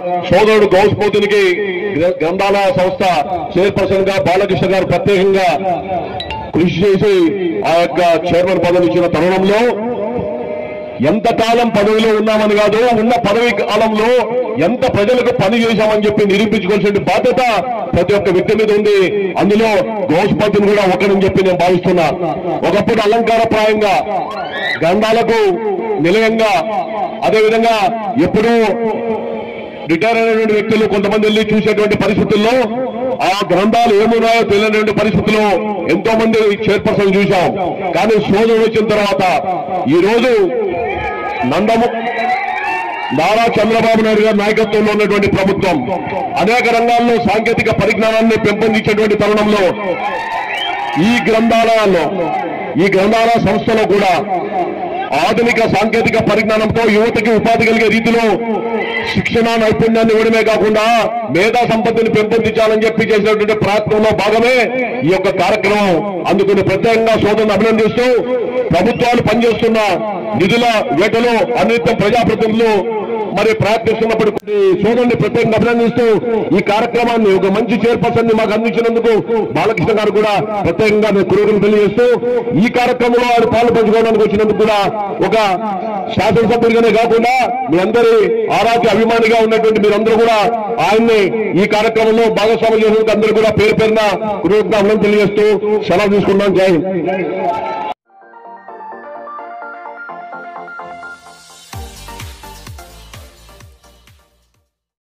సోదరుడు గౌస్పోతునికి గ్రంథాలయ సంస్థ చైర్పర్సన్ గా బాలకృష్ణ గారు ప్రత్యేకంగా కృషి చేసి ఆ యొక్క చైర్మన్ పదవి ఇచ్చిన తరుణంలో ఎంతకాలం పదవిలో ఉన్నామని కాదు ఉన్న పదవి కాలంలో ఎంత ప్రజలకు పని చేశామని చెప్పి నిరూపించుకోవాల్సిన బాధ్యత ప్రతి ఒక్క వ్యక్తి మీద ఉంది అందులో గౌస్పతిని కూడా ఒకరని చెప్పి నేను భావిస్తున్నా ఒకప్పుడు అలంకారప్రాయంగా గంధాలకు నిలయంగా అదేవిధంగా ఎప్పుడూ రిటైర్ అయినటువంటి వ్యక్తులు కొంతమంది వెళ్ళి చూసేటువంటి పరిస్థితుల్లో ఆ గ్రంథాలు ఏమున్నాయో తెలియనటువంటి పరిస్థితుల్లో ఎంతో మంది చైర్పర్సన్ చూశాం కానీ సోదరుడు వచ్చిన తర్వాత ఈ రోజు నందము నారా చంద్రబాబు నాయుడు గారి నాయకత్వంలో ఉన్నటువంటి ప్రభుత్వం అనేక రంగాల్లో సాంకేతిక పరిజ్ఞానాన్ని పెంపొందించేటువంటి తరుణంలో ఈ గ్రంథాలయాల్లో ఈ గ్రంథాలయ సంస్థలో కూడా ఆధునిక సాంకేతిక పరిజ్ఞానంతో యువతకి ఉపాధి కలిగే రీతిలో శిక్షణ నైపుణ్యాన్ని ఇవ్వడమే కాకుండా మేధా సంపత్తిని పెంపొందించాలని చెప్పి చేసినటువంటి ప్రయత్నంలో భాగమే ఈ యొక్క కార్యక్రమం అందుకుని ప్రత్యేకంగా సోదరుని అభినందిస్తూ ప్రభుత్వాలు పనిచేస్తున్న నిధుల వేటలో అనిత్యం ప్రజాప్రతినిధులు మరి ప్రయత్నిస్తున్నప్పుడు సోదరుని ప్రత్యేకంగా అభినందిస్తూ ఈ కార్యక్రమాన్ని ఒక మంచి చైర్పర్సన్ ని మాకు అందించినందుకు బాలకృష్ణ గారు కూడా ప్రత్యేకంగా నేను కురువుని తెలియజేస్తూ ఈ కార్యక్రమంలో ఆయన పాలు పంచుకోవడానికి వచ్చినందుకు కూడా ఒక శాసనసభ్యుడిగానే కాకుండా మీ అందరి ఆరాధ్య అభిమానిగా ఉన్నటువంటి మీరందరూ కూడా ఆయన్ని ఈ కార్యక్రమంలో భాగస్వామ్యం చేసినందుకు అందరూ కూడా పేరు పేరున కురువుగా అభినందన తెలియజేస్తూ సెలవు తీసుకున్నాం జై హింద్